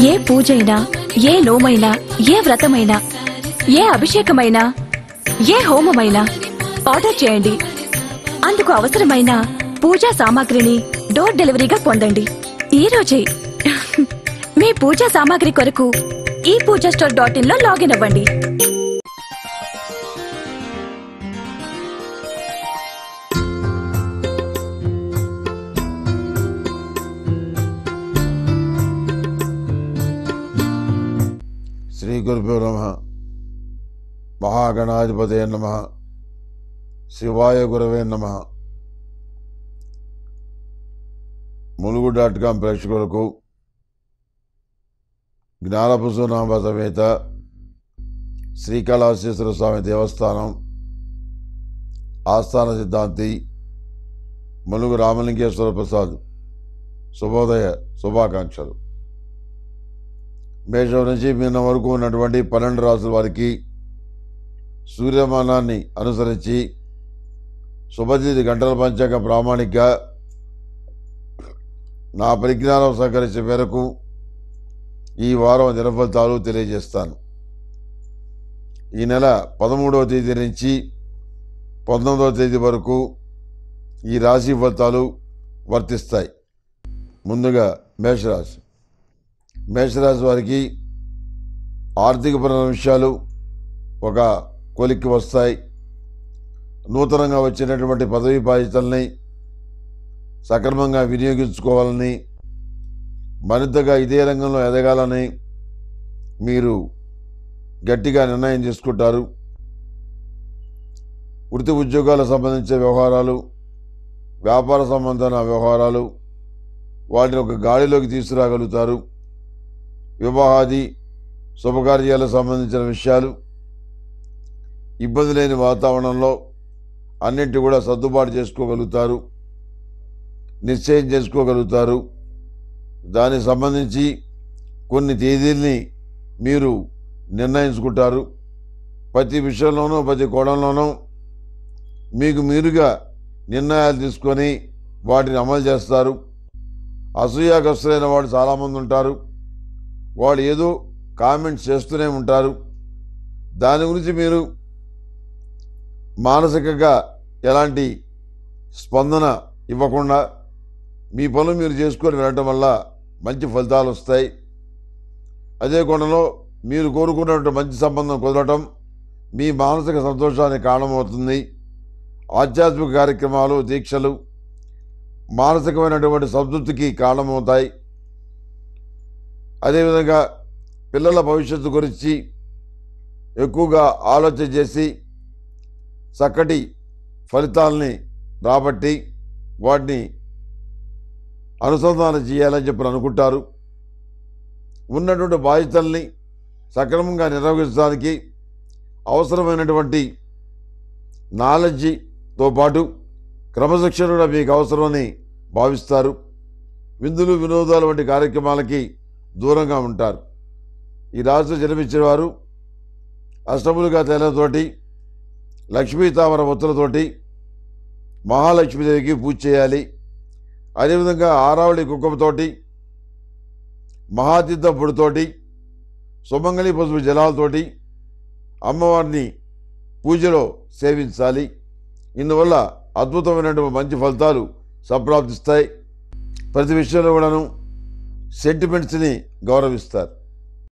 ఏ పూజైనా ఏ నోమైనా ఏ వ్రతమైనా ఏ అభిషేకమైనా ఏ హోమమైనా ఆర్డర్ చేయండి అందుకు అవసరమైన పూజా సామాగ్రిని డోర్ డెలివరీగా పొందండి ఈ రోజే మీ పూజా సామాగ్రి కొరకు ఈ పూజా స్టోర్ డాట్ ఇన్ లో లాగిన్ అవ్వండి శ్రీ గురుభ్యో నమ మహాగణాధిపతే నమ శివాయ గురవే నమ ములుగు డాట్ కాం ప్రేక్షకులకు జ్ఞానపుసునామ సమేత శ్రీకళాశేశ్వర స్వామి దేవస్థానం ఆస్థాన సిద్ధాంతి ములుగు రామలింగేశ్వర ప్రసాద్ శుభోదయ శుభాకాంక్షలు మేషం నుంచి మీన వరకు ఉన్నటువంటి పన్నెండు రాసుల వారికి సూర్యమానాన్ని అనుసరించి శుభతిథి గంటల పంచాంగ ప్రామాణిక నా పరిజ్ఞానం సహకరించే మేరకు ఈ వారం దినఫలితాలు తెలియజేస్తాను ఈ నెల పదమూడవ తేదీ నుంచి పంతొమ్మిదవ తేదీ వరకు ఈ రాశి ఫలితాలు వర్తిస్తాయి ముందుగా మేషరాశి మేషరాశి వారికి ఆర్థికపరమైన విషయాలు ఒక కొలిక్కి వస్తాయి నూతనంగా వచ్చినటువంటి పదవీ బాధ్యతల్ని సక్రమంగా వినియోగించుకోవాలని మరింతగా ఇదే రంగంలో ఎదగాలని మీరు గట్టిగా నిర్ణయం తీసుకుంటారు వృత్తి ఉద్యోగాలకు సంబంధించిన వ్యవహారాలు వ్యాపార సంబంధమైన వ్యవహారాలు వాటిని ఒక గాడిలోకి తీసుకురాగలుగుతారు వివాహాది శుభకార్యాలకు సంబంధించిన విషయాలు ఇబ్బంది లేని వాతావరణంలో అన్నింటి కూడా సర్దుబాటు చేసుకోగలుగుతారు నిశ్చయం చేసుకోగలుగుతారు దానికి సంబంధించి కొన్ని తేదీల్ని మీరు నిర్ణయించుకుంటారు ప్రతి విషయంలోనూ ప్రతి కోణంలోనూ మీకు మీరుగా నిర్ణయాలు తీసుకొని వాటిని అమలు చేస్తారు అసూయాగ్రస్తులైన వాడు చాలామంది ఉంటారు వాడు ఏదో కామెంట్స్ చేస్తూనే ఉంటారు దాని గురించి మీరు మానసికంగా ఎలాంటి స్పందన ఇవ్వకుండా మీ పనులు మీరు చేసుకొని వెళ్ళటం వల్ల మంచి ఫలితాలు వస్తాయి అదే కోణంలో మీరు కోరుకున్నటువంటి మంచి సంబంధం కుదరటం మీ మానసిక సంతోషానికి కారణమవుతుంది ఆధ్యాత్మిక కార్యక్రమాలు దీక్షలు మానసికమైనటువంటి సంతృప్తికి కారణమవుతాయి అదేవిధంగా పిల్లల భవిష్యత్తు గురించి ఎక్కువగా ఆలోచన చేసి చక్కటి ఫలితాలని రాబట్టి వాటిని అనుసంధానం చేయాలని చెప్పి అనుకుంటారు ఉన్నటువంటి బాధ్యతల్ని సక్రమంగా నిర్వహించడానికి అవసరమైనటువంటి నాలెడ్జితో పాటు క్రమశిక్షణ కూడా మీకు అవసరమని భావిస్తారు విందులు వినోదాలు వంటి కార్యక్రమాలకి దూరంగా ఉంటారు ఈ రాశిలో జన్మించిన వారు అష్టములుగా తేలతోటి లక్ష్మీ తామర ఒత్తులతోటి మహాలక్ష్మీదేవికి పూజ చేయాలి అదేవిధంగా ఆరావళి కుంకుమతోటి మహాతీర్థ పొడితోటి సుమంగళి పసుపు జలాలతోటి అమ్మవారిని పూజలో సేవించాలి ఇందువల్ల అద్భుతమైనటువంటి మంచి ఫలితాలు సంప్రాప్తిస్తాయి ప్రతి విషయంలో కూడాను సెంటిమెంట్స్ని గౌరవిస్తారు